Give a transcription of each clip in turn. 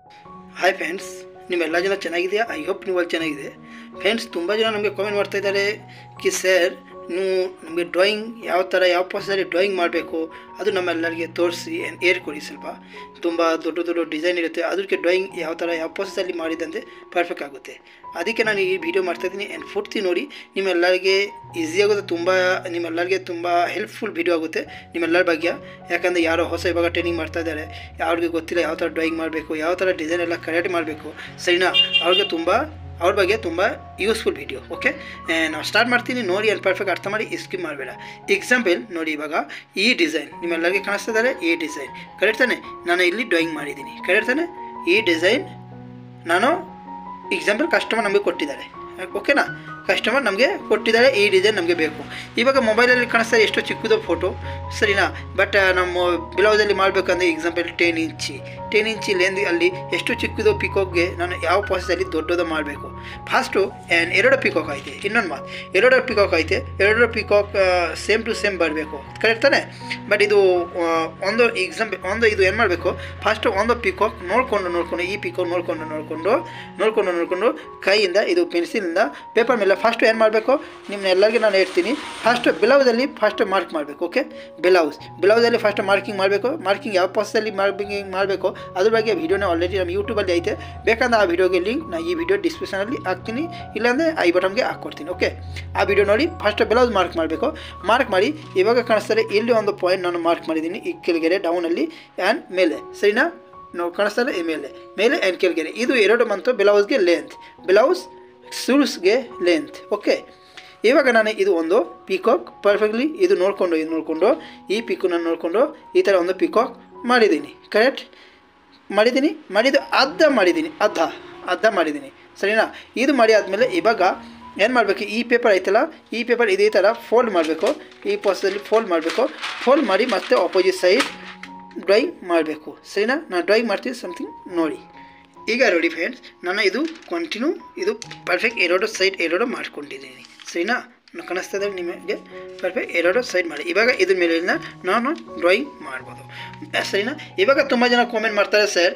hi friends ನಿಮ್ಮೆಲ್ಲ ಜನ ಚೆನ್ನಾಗಿದೆಯಾ ಐ ಹೋಪ್ ನೀವು ಅಲ್ಲಿ ಚೆನ್ನಾಗಿದೆ ಫ್ರೆಂಡ್ಸ್ ತುಂಬ ಜನ ನಮಗೆ ಕಾಮೆಂಟ್ ಮಾಡ್ತಾ ಇದ್ದಾರೆ ಕಿ ಸರ್ ನೀವು ನಮಗೆ ಡ್ರಾಯಿಂಗ್ ಯಾವ ಥರ ಯಾವ ಪ್ರೊಸೆಸಲ್ಲಿ ಡ್ರಾಯಿಂಗ್ ಮಾಡಬೇಕು ಅದು ನಮ್ಮೆಲ್ಲರಿಗೆ ತೋರಿಸಿ ಹೇಳ್ಕೊಡಿ ಸ್ವಲ್ಪ ತುಂಬ ದೊಡ್ಡ ದೊಡ್ಡ ಡಿಸೈನ್ ಇರುತ್ತೆ ಅದಕ್ಕೆ ಡ್ರಾಯಿಂಗ್ ಯಾವ ಥರ ಯಾವ ಪ್ರೊಸೆಸಲ್ಲಿ ಮಾಡಿದಂತೆ ಪರ್ಫೆಕ್ಟ್ ಆಗುತ್ತೆ ಅದಕ್ಕೆ ನಾನು ಈ ವಿಡಿಯೋ ಮಾಡ್ತಾಯಿದ್ದೀನಿ ಆ್ಯಂಡ್ ಪೂರ್ತಿ ನೋಡಿ ನಿಮ್ಮೆಲ್ಲರಿಗೆ ಈಸಿ ಆಗೋದು ತುಂಬ ನಿಮ್ಮೆಲ್ಲರಿಗೆ ತುಂಬ ಹೆಲ್ಪ್ಫುಲ್ ವಿಡಿಯೋ ಆಗುತ್ತೆ ನಿಮ್ಮೆಲ್ಲರ ಬಗ್ಗೆ ಯಾಕಂದರೆ ಯಾರೋ ಹೊಸ ಇವಾಗ ಟ್ರೈನಿಂಗ್ ಮಾಡ್ತಾ ಇದ್ದಾರೆ ಅವ್ರಿಗೆ ಗೊತ್ತಿಲ್ಲ ಯಾವ ಥರ ಡ್ರಾಯಿಂಗ್ ಮಾಡಬೇಕು ಯಾವ ಥರ ಡಿಸೈನ್ ಎಲ್ಲ ಕರೆಕ್ಟ್ ಮಾಡಬೇಕು ಸರಿನಾ ಅವ್ರಿಗೆ ತುಂಬ ಅವ್ರ ಬಗ್ಗೆ ತುಂಬ ಯೂಸ್ಫುಲ್ ವಿಡಿಯೋ ಓಕೆ ನಾವು ಸ್ಟಾರ್ಟ್ ಮಾಡ್ತೀನಿ ನೋಡಿ ಅಲ್ಲಿ ಪರ್ಫೆಕ್ಟ್ ಅರ್ಥ ಮಾಡಿ ಸ್ಕಿಪ್ ಮಾಡಬೇಡ ಎಕ್ಸಾಂಪಲ್ ನೋಡಿ ಇವಾಗ ಈ ಡಿಸೈನ್ ನಿಮ್ಮೆಲ್ಲರಿಗೆ ಕಾಣಿಸ್ತಾ ಇದ್ದಾರೆ ಈ ಡಿಸೈನ್ ಕರೆಕ್ಟ್ ತಾನೆ ನಾನು ಇಲ್ಲಿ ಡ್ರಾಯಿಂಗ್ ಮಾಡಿದ್ದೀನಿ ಕರೆಕ್ಟ್ ತಾನೆ ಈ ಡಿಸೈನ್ ನಾನು ಎಕ್ಸಾಂಪಲ್ ಕಸ್ಟಮರ್ ನಮಗೆ ಕೊಟ್ಟಿದ್ದಾರೆ ಓಕೆನಾ ಕಸ್ಟಮರ್ ನಮಗೆ ಕೊಟ್ಟಿದ್ದಾರೆ ಈ ಡಿಸೈನ್ ನಮಗೆ ಬೇಕು ಇವಾಗ ಮೊಬೈಲಲ್ಲಿ ಕಾಣಿಸ್ತಾರೆ ಎಷ್ಟು ಚಿಕ್ಕದು ಫೋಟೋ ಸರಿನಾ ಬಟ್ ನಮ್ಮ ಬ್ಲೌಸಲ್ಲಿ ಮಾಡಬೇಕಂದ್ರೆ ಎಕ್ಸಾಂಪಲ್ ಟೆನ್ ಇಂಚಿ ಟೆನ್ ಇಂಚಿ ಲೆಂದ್ ಅಲ್ಲಿ ಎಷ್ಟು ಚಿಕ್ಕದು ಪಿಕೋಕ್ಗೆ ನಾನು ಯಾವ ಪ್ರಾಸೆಸಲ್ಲಿ ದೊಡ್ಡದು ಮಾಡಬೇಕು ಫಸ್ಟು ಎರಡು ಪಿಕಾಕ್ ಐತೆ ಇನ್ನೊಂದು ಮಾತು ಎರಡು ಪಿಕಾಕ್ ಐತೆ ಎರಡು ಪಿಕಾಕ್ ಸೇಮ್ ಟು ಸೇಮ್ ಬರಬೇಕು ಕರೆಕ್ಟ್ ತಾನೆ ಬಟ್ ಇದು ಆ, ಒಂದು ಎಕ್ಸಾಂಪಲ್ ಒಂದು ಇದು ಏನು ಮಾಡಬೇಕು ಫಸ್ಟು ಒಂದು ಪಿಕಾಕ್ ನೋಡಿಕೊಂಡು ನೋಡಿಕೊಂಡು ಈ ಪಿಕಾಕ್ ನೋಡಿಕೊಂಡು ನೋಡಿಕೊಂಡು ನೋಡಿಕೊಂಡು ನೋಡಿಕೊಂಡು ಕೈಯಿಂದ ಇದು ಪೆನ್ಸಿಲಿಂದ ಪೇಪರ್ ಮೇಲೆ ಫಸ್ಟ್ ಏನು ಮಾಡಬೇಕು ನಿಮ್ಮನ್ನೆಲ್ಲರಿಗೆ ನಾನು ಹೇಳ್ತೀನಿ ಫಸ್ಟ್ ಬ್ಲೌಸಲ್ಲಿ ಫಸ್ಟ್ ಮಾರ್ಕ್ ಮಾಡಬೇಕು ಓಕೆ ಬ್ಲೌಸ್ ಬ್ಲೌಸಲ್ಲಿ ಫಸ್ಟ್ ಮಾರ್ಕಿಂಗ್ ಮಾಡಬೇಕು ಮಾರ್ಕಿಂಗ್ ಯಾವ ಪಾಸಲ್ಲಿ ಮಾರ್ಕಿಂಗ್ ಮಾಡಬೇಕು ಅದ್ರ ಬಗ್ಗೆ ವೀಡಿಯೋನ ಆಲ್ರೆಡಿ ನಮ್ಮ ಯೂಟ್ಯೂಬಲ್ಲಿ ಐತೆ ಬೇಕಂದ್ರೆ ಆ ವಿಡಿಯೋಗೆ ಲಿಂಕ್ ನಾನು ಈ ವಿಡಿಯೋ ಡಿಸ್ಕ್ರಿಪ್ಷನಲ್ಲಿ ಹಾಕ್ತೀನಿ ಇಲ್ಲಾಂದರೆ ಐ ಬಟನ್ಗೆ ಹಾಕ್ಕೊಡ್ತೀನಿ ಓಕೆ ಆ ವಿಡಿಯೋ ನೋಡಿ ಫಸ್ಟ್ ಬ್ಲೌಸ್ ಮಾರ್ಕ್ ಮಾಡಬೇಕು ಮಾರ್ಕ್ ಮಾಡಿ ಇವಾಗ ಕಾಣಿಸ್ತಾರೆ ಇಲ್ಲಿ ಒಂದು ಪಾಯಿಂಟ್ ನಾನು ಮಾರ್ಕ್ ಮಾಡಿದ್ದೀನಿ ಈ ಕೆಳಗಡೆ ಡೌನಲ್ಲಿ ಆ್ಯಂಡ್ ಮೇಲೆ ಸರಿನಾ ನಾವು ಕಾಣಿಸ್ತಾರೆ ಈ ಮೇಲೆ ಮೇಲೆ ಆ್ಯಂಡ್ ಕೆಳಗಡೆ ಇದು ಎರಡು ಮಂತು ಬ್ಲೌಸ್ಗೆ ಲೆಂತ್ ಬ್ಲೌಸ್ ಸೂಲ್ಸ್ಗೆ ಲೆಂತ್ ಓಕೆ ಇವಾಗ ನಾನು ಇದು ಒಂದು ಪಿಕಾಕ್ ಪರ್ಫೆಕ್ಟ್ಲಿ ಇದು ನೋಡಿಕೊಂಡು ಇದು ನೋಡಿಕೊಂಡು ಈ ಪಿಕ್ಕನ್ನು ನೋಡಿಕೊಂಡು ಈ ಥರ ಒಂದು ಪಿಕಾಕ್ ಮಾಡಿದ್ದೀನಿ ಕರೆಕ್ಟ್ ಮಾಡಿದ್ದೀನಿ ಮಾಡಿದ್ದು ಅರ್ಧ ಮಾಡಿದ್ದೀನಿ ಅರ್ಧ ಅರ್ಧ ಮಾಡಿದ್ದೀನಿ ಸರಿನಾ ಇದು ಮಾಡಿ ಆದಮೇಲೆ ಇವಾಗ ಏನು ಮಾಡಬೇಕು ಈ ಪೇಪರ್ ಐತಲ್ಲ ಈ ಪೇಪರ್ ಇದೇ ಥರ ಫೋಲ್ಡ್ ಮಾಡಬೇಕು ಈ ಪಾಸಲ್ಲಿ ಫೋಲ್ಡ್ ಮಾಡಬೇಕು ಫೋಲ್ಡ್ ಮಾಡಿ ಮತ್ತೆ ಆಪೋಸಿಟ್ ಸೈಡ್ ಡ್ರಾಯಿಂಗ್ ಮಾಡಬೇಕು ಸರಿನಾ ನಾನು ಡ್ರಾಯಿಂಗ್ ಮಾಡ್ತೀನಿ ಸಮಥಿಂಗ್ ನೋಡಿ ಈಗ ನೋಡಿ ಫ್ರೆಂಡ್ಸ್ ನಾನು ಇದು ಕಂಟಿನ್ಯೂ ಇದು ಪರ್ಫೆಕ್ಟ್ ಎರಡು ಸೈಡ್ ಎರಡು ಮಾಡ್ಕೊಂಡಿದ್ದೀನಿ ಸರಿನಾ ನಾನು ಕಾಣಿಸ್ತಾ ಇದ್ದರೆ ನಿಮಗೆ ಪರ್ಫೆಕ್ಟ್ ಎರಡು ಸೈಡ್ ಮಾಡಿ ಇವಾಗ ಇದ್ರ ಮೇಲಿಂದ ನಾನು ಡ್ರಾಯಿಂಗ್ ಮಾಡ್ಬೋದು ಆ, ಸರಿನಾ ಇವಾಗ ತುಂಬ ಜನ ಕಾಮೆಂಟ್ ಮಾಡ್ತಾರೆ ಸರ್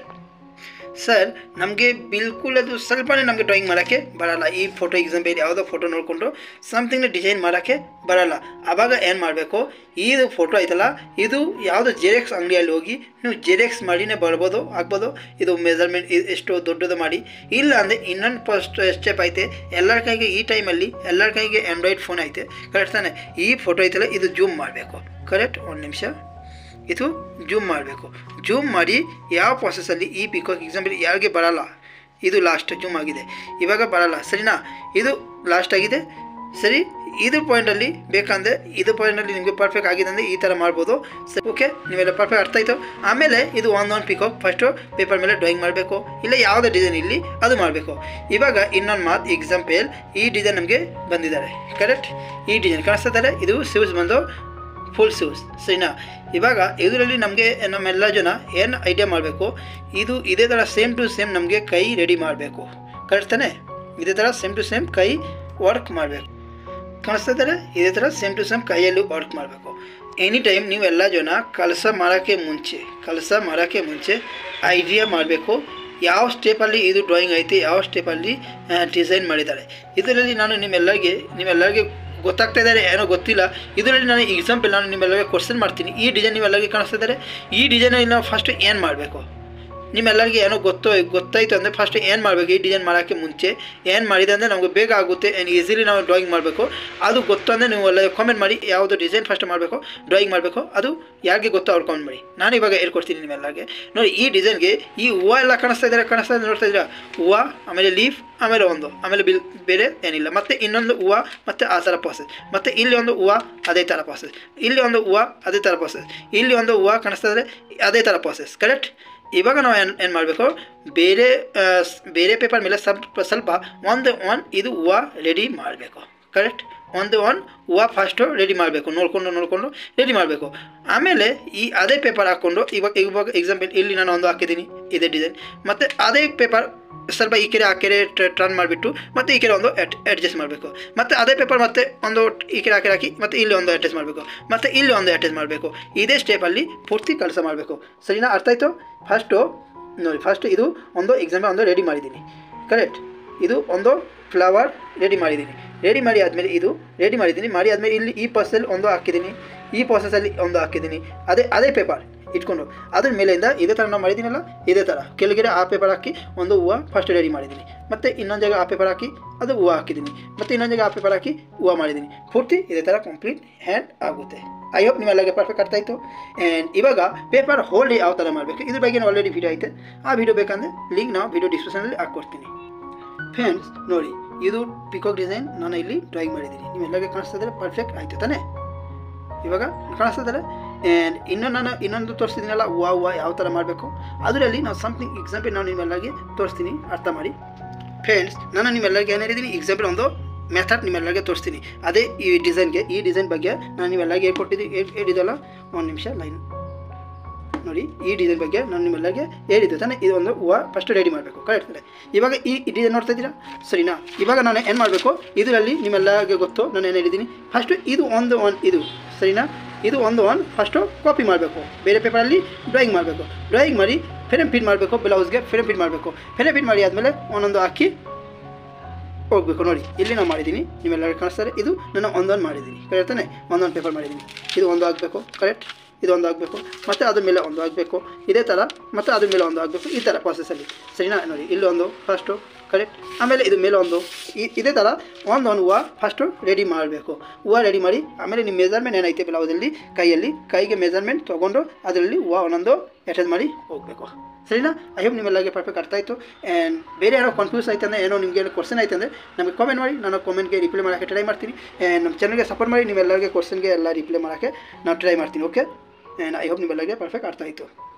ಸರ್ ನಮಗೆ ಬಿಲ್ಕುಲ್ ಅದು ಸ್ವಲ್ಪನೇ ನಮಗೆ ಡ್ರಾಯಿಂಗ್ ಮಾಡೋಕ್ಕೆ ಬರಲ್ಲ ಈ ಫೋಟೋ ಎಕ್ಸಾಂಪಲ್ ಯಾವುದೋ ಫೋಟೋ ನೋಡಿಕೊಂಡು ಸಮಥಿಂಗ್ನ ಡಿಸೈನ್ ಮಾಡೋಕ್ಕೆ ಬರಲ್ಲ ಆವಾಗ ಏನು ಮಾಡಬೇಕು ಇದು ಫೋಟೋ ಐತಲ್ಲ ಇದು ಯಾವುದೋ ಜೆರೆಕ್ಸ್ ಅಂಗಡಿಯಲ್ಲಿ ಹೋಗಿ ನೀವು ಜೆರೆಕ್ಸ್ ಮಾಡಿನೇ ಬರ್ಬೋದು ಆಗ್ಬೋದು ಇದು ಮೆಜರ್ಮೆಂಟ್ ಎಷ್ಟು ದೊಡ್ಡದು ಮಾಡಿ ಇಲ್ಲ ಅಂದರೆ ಇನ್ನೊಂದು ಫಸ್ಟ್ ಸ್ಟೆಪ್ ಐತೆ ಎಲ್ಲರ ಕೈಗೆ ಈ ಟೈಮಲ್ಲಿ ಎಲ್ಲರ ಕೈಗೆ ಆ್ಯಂಡ್ರಾಯ್ಡ್ ಫೋನ್ ಐತೆ ಕರೆಕ್ಟ್ ತಾನೆ ಈ ಫೋಟೋ ಐತಲ್ಲ ಇದು ಜೂಮ್ ಮಾಡಬೇಕು ಕರೆಕ್ಟ್ ಒಂದು ನಿಮಿಷ ಇದು ಜೂಮ್ ಮಾಡಬೇಕು ಜೂಮ್ ಮಾಡಿ ಯಾವ ಪ್ರಾಸೆಸಲ್ಲಿ ಈ ಪಿಕಾಕ್ ಎಕ್ಸಾಂಪಲ್ ಯಾರಿಗೆ ಬರಲ್ಲ ಇದು ಲಾಸ್ಟ್ ಜೂಮ್ ಆಗಿದೆ ಇವಾಗ ಬರಲ್ಲ ಸರಿನಾ ಇದು ಲಾಸ್ಟ್ ಆಗಿದೆ ಸರಿ ಇದು ಪಾಯಿಂಟಲ್ಲಿ ಬೇಕಂದರೆ ಇದು ಪಾಯಿಂಟಲ್ಲಿ ನಿಮಗೆ ಪರ್ಫೆಕ್ಟ್ ಆಗಿದೆ ಅಂದರೆ ಈ ಥರ ಮಾಡ್ಬೋದು ಸರಿ ಓಕೆ ನೀವೆಲ್ಲ ಪರ್ಫೆಕ್ಟ್ ಅರ್ಥ ಆಯಿತು ಆಮೇಲೆ ಇದು ಒಂದೊಂದು ಪಿಕಾಕ್ ಫಸ್ಟು ಪೇಪರ್ ಮೇಲೆ ಡ್ರಾಯಿಂಗ್ ಮಾಡಬೇಕು ಇಲ್ಲ ಯಾವುದೇ ಡಿಸೈನ್ ಇಲ್ಲಿ ಅದು ಮಾಡಬೇಕು ಇವಾಗ ಇನ್ನೊಂದು ಮಾತು ಎಕ್ಸಾಂಪಲ್ ಈ ಡಿಸೈನ್ ನಮಗೆ ಬಂದಿದ್ದಾರೆ ಕರೆಕ್ಟ್ ಈ ಡಿಸೈನ್ ಕಾಣಿಸ್ತಾ ಇದ್ದಾರೆ ಇದು ಸಿವ್ಸ್ ಬಂದು ಫುಲ್ ಶೂಸ್ ಸರಿನಾ ಇವಾಗ ಇದರಲ್ಲಿ ನಮಗೆ ನಮ್ಮೆಲ್ಲ ಜನ ಏನು ಐಡಿಯಾ ಮಾಡಬೇಕು ಇದು ಇದೇ ಥರ ಸೇಮ್ ಟು ಸೇಮ್ ನಮಗೆ ಕೈ ರೆಡಿ ಮಾಡಬೇಕು ಕರೆಕ್ಟ್ ತಾನೆ ಇದೇ ಥರ ಸೇಮ್ ಟು ಸೇಮ್ ಕೈ ವರ್ಕ್ ಮಾಡಬೇಕು ಕಾಣಿಸ್ತಾ ಇದ್ದಾರೆ ಇದೇ ಥರ ಸೇಮ್ ಟು ಸೇಮ್ ಕೈಯಲ್ಲಿ ವರ್ಕ್ ಮಾಡಬೇಕು ಎನಿ ಟೈಮ್ ನೀವು ಎಲ್ಲ ಜನ ಕೆಲಸ ಮಾಡೋಕ್ಕೆ ಮುಂಚೆ ಕೆಲಸ ಮಾಡೋಕ್ಕೆ ಮುಂಚೆ ಐಡಿಯಾ ಮಾಡಬೇಕು ಯಾವ ಸ್ಟೆಪಲ್ಲಿ ಇದು ಡ್ರಾಯಿಂಗ್ ಐತೆ ಯಾವ ಸ್ಟೆಪಲ್ಲಿ ಡಿಸೈನ್ ಮಾಡಿದ್ದಾರೆ ಇದರಲ್ಲಿ ನಾನು ನಿಮ್ಮೆಲ್ಲರಿಗೆ ನಿಮ್ಮೆಲ್ಲರಿಗೆ ಗೊತ್ತಾಗ್ತಾ ಇದ್ದಾರೆ ಏನೋ ಗೊತ್ತಿಲ್ಲ ಇದರಲ್ಲಿ ನಾನು ಎಕ್ಸಾಂಪಲ್ ನಾನು ನಿಮ್ಮೆಲ್ಲರಿಗೆ ಕ್ವಶನ್ ಮಾಡ್ತೀನಿ ಈ ಡಿಸೈನ್ ನೀವೆಲ್ಲರಿಗೆ ಕಾಣಿಸ್ತಾ ಇದ್ದಾರೆ ಈ ಡಿಸೈನಲ್ಲಿ ನಾವು ಫಸ್ಟ್ ಏನು ಮಾಡಬೇಕು ನಿಮ್ಮೆಲ್ಲರಿಗೆ ಏನೋ ಗೊತ್ತೋ ಗೊತ್ತಾಯಿತು ಅಂದರೆ ಫಸ್ಟ್ ಏನು ಮಾಡಬೇಕು ಈ ಡಿಸೈನ್ ಮಾಡೋಕ್ಕೆ ಮುಂಚೆ ಏನು ಮಾಡಿದೆ ಅಂದರೆ ನಮಗೆ ಬೇಗ ಆಗುತ್ತೆ ಆ್ಯಂಡ್ ಈಸಿಲಿ ನಾವು ಡ್ರಾಯಿಂಗ್ ಮಾಡಬೇಕು ಅದು ಗೊತ್ತು ಅಂದರೆ ನೀವು ಎಲ್ಲ ಕಾಮೆಂಟ್ ಮಾಡಿ ಯಾವುದು ಡಿಸೈನ್ ಫಸ್ಟ್ ಮಾಡಬೇಕು ಡ್ರಾಯಿಂಗ್ ಮಾಡಬೇಕು ಅದು ಯಾರಿಗೆ ಗೊತ್ತೋ ಅವ್ರು ಕಾಮೆಂಟ್ ಮಾಡಿ ನಾನು ಇವಾಗ ಹೇಳ್ಕೊಡ್ತೀನಿ ನಿಮ್ಮೆಲ್ಲರಿಗೆ ನೋಡಿ ಈ ಡಿಸೈನ್ಗೆ ಈ ಹೂವು ಎಲ್ಲ ಕಾಣಿಸ್ತಾ ಇದ್ದಾರೆ ಕಾಣಿಸ್ತಾ ಇದ್ದಾರೆ ನೋಡ್ತಾ ಇದ್ದೀರಾ ಹೂವು ಆಮೇಲೆ ಲೀಫ್ ಆಮೇಲೆ ಒಂದು ಆಮೇಲೆ ಬಿಲ್ ಬೇರೆ ಏನಿಲ್ಲ ಮತ್ತು ಇನ್ನೊಂದು ಹೂವು ಮತ್ತು ಆ ಥರ ಪ್ರಾಸೆಸ್ ಮತ್ತು ಇಲ್ಲಿ ಒಂದು ಹೂವು ಅದೇ ಥರ ಪ್ರಾಸೆಸ್ ಇಲ್ಲಿ ಒಂದು ಹೂವು ಅದೇ ಥರ ಪ್ರಾಸೆಸ್ ಇಲ್ಲಿ ಒಂದು ಹೂವು ಕಾಣಿಸ್ತಾ ಇದ್ದಾರೆ ಅದೇ ಥರ ಪ್ರಾಸೆಸ್ ಕರೆಕ್ಟ್ ಇವಾಗ ನಾವು ಏನು ಏನು ಮಾಡಬೇಕು ಬೇರೆ ಆ, ಸ್- ಬೇರೆ ಪೇಪರ್ ಮೇಲೆ ಸ್ವಲ್ಪ ಸ್ವಲ್ಪ ಒಂದು ಒನ್ ಇದು ಹೂವು ರೆಡಿ ಮಾಡಬೇಕು ಕರೆಕ್ಟ್ ಒಂದು ಒನ್ ಹೂವು ಫಸ್ಟು ರೆಡಿ ಮಾಡಬೇಕು ನೋಡಿಕೊಂಡು ನೋಡಿಕೊಂಡು ರೆಡಿ ಮಾಡಬೇಕು ಆಮೇಲೆ ಈ ಅದೇ ಪೇಪರ್ ಹಾಕ್ಕೊಂಡು ಇವಾಗ ಇವಾಗ ಎಕ್ಸಾಂಪಲ್ ಇಲ್ಲಿ ನಾನು ಒಂದು ಹಾಕಿದ್ದೀನಿ ಇದೇ ಡಿಸೈನ್ ಮತ್ತು ಅದೇ ಪೇಪರ್ ಸ್ವಲ್ಪ ಈ ಕಡೆ ಆ ಕಡೆ ಟರ್ನ್ ಮಾಡಿಬಿಟ್ಟು ಮತ್ತು ಈ ಕಡೆ ಒಂದು ಅಡ್ಜಸ್ಟ್ ಮಾಡಬೇಕು ಮತ್ತು ಅದೇ ಪೇಪರ್ ಮತ್ತೆ ಒಂದು ಈ ಕಡೆ ಆ ಕಡೆ ಹಾಕಿ ಮತ್ತು ಇಲ್ಲಿ ಒಂದು ಅಟ್ಯಾಚ್ ಮಾಡಬೇಕು ಮತ್ತು ಇಲ್ಲಿ ಒಂದು ಅಟ್ಯಾಚ್ ಮಾಡಬೇಕು ಇದೇ ಸ್ಟೆಪಲ್ಲಿ ಪೂರ್ತಿ ಕೆಲಸ ಮಾಡಬೇಕು ಸರಿನಾ ಅರ್ಥ ಆಯಿತು ಫಸ್ಟು ನೋಡಿ ಫಸ್ಟ್ ಇದು ಒಂದು ಎಕ್ಸಾಂಪಲ್ ಒಂದು ರೆಡಿ ಮಾಡಿದ್ದೀನಿ ಕರೆಕ್ಟ್ ಇದು ಒಂದು ಫ್ಲವರ್ ರೆಡಿ ಮಾಡಿದ್ದೀನಿ ರೆಡಿ ಮಾಡಿ ಆದಮೇಲೆ ಇದು ರೆಡಿ ಮಾಡಿದ್ದೀನಿ ಮಾಡಿ ಆದಮೇಲೆ ಇಲ್ಲಿ ಈ ಪರ್ಸಲ್ಲಿ ಒಂದು ಹಾಕಿದ್ದೀನಿ ಈ ಪರ್ಸಸಲ್ಲಿ ಒಂದು ಹಾಕಿದ್ದೀನಿ ಅದೇ ಅದೇ ಪೇಪರ್ ಇಟ್ಕೊಂಡು ಅದ್ರ ಮೇಲಿಂದ ಇದೇ ಥರ ನಾವು ಮಾಡಿದ್ದೀನಲ್ಲ ಇದೇ ಥರ ಕೆಳಗಡೆ ಆ ಪೇಪರ್ ಹಾಕಿ ಒಂದು ಹೂವು ಫಸ್ಟ್ ರೆಡಿ ಮಾಡಿದ್ದೀನಿ ಮತ್ತು ಇನ್ನೊಂದು ಜಾಗ ಆ ಪೇಪರ್ ಹಾಕಿ ಅದು ಹೂವು ಹಾಕಿದ್ದೀನಿ ಮತ್ತು ಇನ್ನೊಂದು ಜಾಗ ಆ ಪೇಪರ್ ಹಾಕಿ ಹೂವು ಮಾಡಿದ್ದೀನಿ ಪೂರ್ತಿ ಇದೇ ಥರ ಕಂಪ್ಲೀಟ್ ಹ್ಯಾಂಡ್ ಆಗುತ್ತೆ ಐ ಹೋಪ್ ನಿಮ್ಮೆಲ್ಲರಿಗೆ ಪರ್ಫೆಕ್ಟ್ ಅರ್ಥ ಆಯಿತು ಆ್ಯಂಡ್ ಇವಾಗ ಪೇಪರ್ ಹೋಲ್ಡ್ ಯಾವ ಥರ ಮಾಡಬೇಕು ಇದ್ರ ಬಗ್ಗೆ ಆಲ್ರೆಡಿ ವಿಡಿಯೋ ಐತೆ ಆ ವಿಡಿಯೋ ಬೇಕಂದರೆ ಲಿಂಕ್ ನಾವು ವಿಡಿಯೋ ಡಿಸ್ಕ್ರಿಪ್ಷನಲ್ಲಿ ಹಾಕ್ಕೊಡ್ತೀನಿ ಫ್ರೆಂಡ್ಸ್ ನೋಡಿ ಇದು ಪಿಕಾಕ್ ಡಿಸೈನ್ ನಾನು ಇಲ್ಲಿ ಡ್ರಾಯಿಂಗ್ ಮಾಡಿದ್ದೀನಿ ನಿಮ್ಮೆಲ್ಲರಿಗೆ ಕಾಣಿಸ್ತಿದ್ರೆ ಪರ್ಫೆಕ್ಟ್ ಆಯಿತು ತಾನೇ ಇವಾಗ ಕಾಣಿಸ್ತಿದ್ದಾರೆ ಆ್ಯಂಡ್ ಇನ್ನೂ ನಾನು ಇನ್ನೊಂದು ತೋರಿಸ್ತಿದ್ದೀನಲ್ಲ ಹೂವು ಹೂವು ಯಾವ ಥರ ಮಾಡಬೇಕು ಅದರಲ್ಲಿ ನಾವು ಸಮಥಿಂಗ್ ಎಕ್ಸಾಂಪಲ್ ನಾನು ನಿಮ್ಮೆಲ್ಲರಿಗೆ ತೋರಿಸ್ತೀನಿ ಅರ್ಥ ಮಾಡಿ ಫ್ರೆಂಡ್ಸ್ ನಾನು ನಿಮ್ಮೆಲ್ಲರಿಗೆ ಏನು ಹೇಳಿದ್ದೀನಿ ಎಕ್ಸಾಂಪಲ್ ಒಂದು ಮೆಥಡ್ ನಿಮ್ಮೆಲ್ಲರಿಗೆ ತೋರಿಸ್ತೀನಿ ಅದೇ ಈ ಡಿಸೈನ್ಗೆ ಈ ಡಿಸೈನ್ ಬಗ್ಗೆ ನಾನು ನಿಮ್ಮೆಲ್ಲರಿಗೆ ಹೇಳ್ಕೊಟ್ಟಿದ್ದೀನಿ ಹೇಳಿದಲ್ಲ ಒಂದು ನಿಮಿಷ ಲೈನ್ ನೋಡಿ ಈ ಡಿಸೈನ್ ಬಗ್ಗೆ ನಾನು ನಿಮ್ಮೆಲ್ಲರಿಗೆ ಹೇಳಿದ್ದೆ ತಾನೇ ಇದು ಒಂದು ಹೂವು ಫಸ್ಟ್ ರೆಡಿ ಮಾಡಬೇಕು ಕರೆಕ್ಟ್ ಇವಾಗ ಈ ಡಿಸೈನ್ ನೋಡ್ತಾ ಇದ್ದೀರಾ ಸರಿನಾ ಇವಾಗ ನಾನು ಏನು ಮಾಡಬೇಕು ಇದರಲ್ಲಿ ನಿಮ್ಮೆಲ್ಲರಿಗೆ ಗೊತ್ತು ನಾನು ಏನು ಹೇಳಿದ್ದೀನಿ ಫಸ್ಟು ಇದು ಒಂದು ಒನ್ ಇದು ಸರಿನಾ ಇದು ಒಂದು ಒನ್ ಫಸ್ಟು ಕಾಪಿ ಮಾಡಬೇಕು ಬೇರೆ ಪೇಪರಲ್ಲಿ ಡ್ರಾಯಿಂಗ್ ಮಾಡಬೇಕು ಡ್ರಾಯಿಂಗ್ ಮಾಡಿ ಫಿಲಮ್ ಫಿಟ್ ಮಾಡಬೇಕು ಬ್ಲೌಸ್ಗೆ ಫಿಲಮ್ ಫಿಟ್ ಮಾಡಬೇಕು ಫಿಲಮ್ ಫಿಟ್ ಮಾಡಿ ಆದಮೇಲೆ ಒಂದೊಂದು ಹಾಕಿ ಹೋಗಬೇಕು ನೋಡಿ ಇಲ್ಲಿ ನಾವು ಮಾಡಿದ್ದೀನಿ ನಿಮ್ಮೆಲ್ಲರೂ ಕಾಣಿಸ್ತಾರೆ ಇದು ನಾನು ಒಂದೊಂದು ಮಾಡಿದ್ದೀನಿ ಕರೆಕ್ಟ್ ತಾನೆ ಒಂದೊಂದು ಪೇಪರ್ ಮಾಡಿದ್ದೀನಿ ಇದು ಒಂದು ಆಗಬೇಕು ಕರೆಕ್ಟ್ ಇದು ಒಂದು ಆಗಬೇಕು ಮತ್ತು ಅದ್ರ ಮೇಲೆ ಒಂದು ಆಗಬೇಕು ಇದೇ ಥರ ಮತ್ತು ಅದ್ರ ಮೇಲೆ ಒಂದು ಆಗಬೇಕು ಈ ಥರ ಪ್ರಾಸೆಸಲ್ಲಿ ಸರಿನಾ ನೋಡಿ ಇಲ್ಲೊಂದು ಫಸ್ಟು ಕರೆಕ್ಟ್ ಆಮೇಲೆ ಇದು ಮೇಲೆ ಒಂದು ಈ- ಇದೇ ಥರ ಒಂದೊಂದು ಹೂವು ಫಸ್ಟು ರೆಡಿ ಮಾಡಬೇಕು ಹೂವು ರೆಡಿ ಮಾಡಿ ಆಮೇಲೆ ನಿಮ್ಮ ಮೆಜರ್ಮೆಂಟ್ ಏನೈತೆ ಬ್ಲೌಸಲ್ಲಿ ಕೈಯಲ್ಲಿ ಕೈಗೆ ಮೆಜರ್ಮೆಂಟ್ ತೊಗೊಂಡು ಅದರಲ್ಲಿ ಹೂವು ಒಂದೊಂದು ಅಟ್ಯಾಚ್ ಮಾಡಿ ಹೋಗಬೇಕು ಸರಿನಾ ಐ ಹೋಪ್ ನಿಮ್ಮೆಲ್ಲರಿಗೆ ಪರ್ಫೆಕ್ಟ್ ಅರ್ಥ ಆಯಿತು ಆ್ಯಂಡ್ ಬೇರೆ ಏನೋ ಕನ್ಫ್ಯೂಸ್ ಆಯ್ತು ಅಂದರೆ ಏನೋ ನಿಮಗೆ ಏನೋ ಕ್ವಶನ್ ಆಯ್ತು ಅಂದರೆ ನಮಗೆ ಕಾಮೆಂಟ್ ಮಾಡಿ ನಾನು ಕಾಮೆಂಟ್ಗೆ ರಿಪ್ಲೈ ಮಾಡೋಕ್ಕೆ ಟ್ರೈ ಮಾಡ್ತೀನಿ ಆ್ಯಂಡ್ ನಮ್ಮ ಚಾನಲ್ಗೆ ಸಪೋರ್ಟ್ ಮಾಡಿ ನೀವೆಲ್ಲರಿಗೆ ಕ್ವಶನ್ಗೆ ಎಲ್ಲ ರಿಪ್ಲೈ ಮಾಡೋಕ್ಕೆ ನಾನು ಟ್ರೈ ಮಾಡ್ತೀನಿ ಓಕೆ ಆ್ಯಂಡ್ ಐ ಹೋಪ್ ನಿಮ್ಮೆಲ್ಲರಿಗೆ ಪರ್ಫೆಕ್ಟ್ ಅರ್ಥ ಆಯಿತು